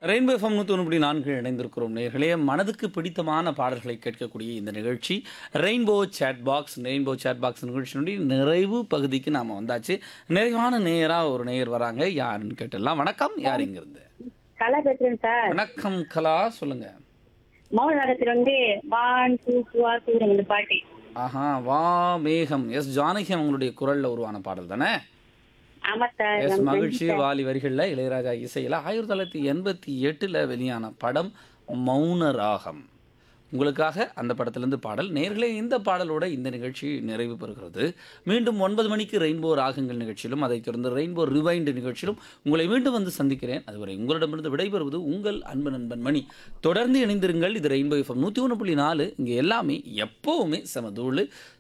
rainbow FM நூற்றி ஒன்று நான்கு இணைந்திருக்கிறோம் நேர்களே மனதுக்கு பிடித்தமான பாடல்களை கேட்கக்கூடிய இந்த நிகழ்ச்சி rainbow chat box rainbow chat box நிகழ்ச்சியினுடைய நிறைவு பகுதிக்கு நாம் வந்தாச்சு நிறைவான நேயராக ஒரு நேயர் வராங்க யாருன்னு கேட்டுடலாம் வணக்கம் யார் இங்கிருந்து கலா பேசுறேன் சார் வணக்கம் கலா சொல்லுங்க மௌன ராகத்துல வந்து வான் டூ டூவா சூரன் இந்த பாட்டு ஆஹா வா மேகம் எஸ் ஜானகி அவங்களுடைய குரல்ல உருவான பாடல் தானே ஆமா சார் எஸ் நம்ம மகிழ்ச்சி வாலி வரிகளில் இளையராஜா இசையில் ஆயிரத்தி தொள்ளாயிரத்தி எண்பத்தி எட்டில் வெளியான படம் மௌன ராகம் உங்களுக்காக அந்த படத்திலிருந்து பாடல் நேர்களே இந்த பாடலோட இந்த நிகழ்ச்சி நிறைவு பெறுகிறது மீண்டும் ஒன்பது மணிக்கு ரெயின்போ ராகங்கள் நிகழ்ச்சியிலும் அதைத் தொடர்ந்து ரெயின்போ ரிவைண்ட் நிகழ்ச்சியிலும் உங்களை மீண்டும் வந்து சந்திக்கிறேன் அதுவரை உங்களிடமிருந்து விடைபெறுவது உங்கள் அன்பு நண்பன் மணி தொடர்ந்து இணைந்திருங்கள் இது ரெயின்போ எஃப்எம் நூற்றி ஒன்று புள்ளி நாலு இங்கே எல்லாமே எப்போவுமே செமதூள்